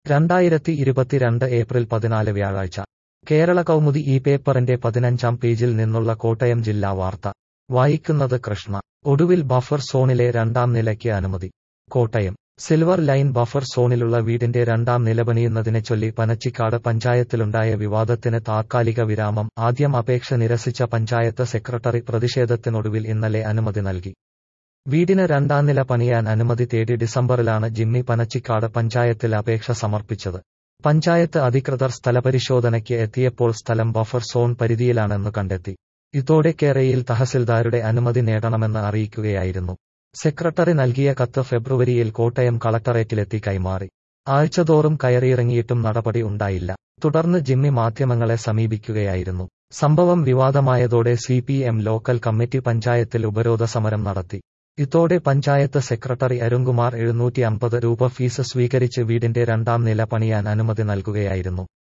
രണ്ടായിരത്തി ഇരുപത്തിരണ്ട് ഏപ്രിൽ പതിനാല് വ്യാഴാഴ്ച കേരള കൗമുദി ഈ പേപ്പറിന്റെ പതിനഞ്ചാം പേജിൽ നിന്നുള്ള കോട്ടയം ജില്ലാ വാർത്ത വായിക്കുന്നത് കൃഷ്ണ ഒടുവിൽ ബഫർ സോണിലെ രണ്ടാം നിലയ്ക്ക് അനുമതി കോട്ടയം സിൽവർ ലൈൻ ബഫർ സോണിലുള്ള വീടിന്റെ രണ്ടാം നില പണിയുന്നതിനെ ചൊല്ലി പനച്ചിക്കാട് പഞ്ചായത്തിലുണ്ടായ വിവാദത്തിന് താത്കാലിക വിരാമം ആദ്യം അപേക്ഷ നിരസിച്ച പഞ്ചായത്ത് സെക്രട്ടറി പ്രതിഷേധത്തിനൊടുവിൽ ഇന്നലെ അനുമതി നൽകി വീടിന് രണ്ടാം നില പണിയാൻ അനുമതി തേടി ഡിസംബറിലാണ് ജിമ്മി പനച്ചിക്കാട് പഞ്ചായത്തിൽ അപേക്ഷ സമർപ്പിച്ചത് പഞ്ചായത്ത് അധികൃതർ സ്ഥലപരിശോധനയ്ക്ക് എത്തിയപ്പോൾ സ്ഥലം ബഫർ സോൺ പരിധിയിലാണെന്ന് കണ്ടെത്തി ഇതോടെ കേരയിൽ തഹസിൽദാരുടെ അനുമതി നേടണമെന്ന് അറിയിക്കുകയായിരുന്നു സെക്രട്ടറി നൽകിയ കത്ത് ഫെബ്രുവരിയിൽ കോട്ടയം കളക്ടറേറ്റിലെത്തി കൈമാറി ആഴ്ചതോറും കയറിയിറങ്ങിയിട്ടും നടപടി ഉണ്ടായില്ല തുടർന്ന് ജിമ്മി മാധ്യമങ്ങളെ സമീപിക്കുകയായിരുന്നു സംഭവം വിവാദമായതോടെ C P M local committee പഞ്ചായത്തിൽ ഉപരോധ സമരം നടത്തി ഇതോടെ പഞ്ചായത്ത് സെക്രട്ടറി അരുൺകുമാർ എഴുന്നൂറ്റി അമ്പത് രൂപ ഫീസ് സ്വീകരിച്ച് വീടിന്റെ രണ്ടാം നില പണിയാൻ അനുമതി നൽകുകയായിരുന്നു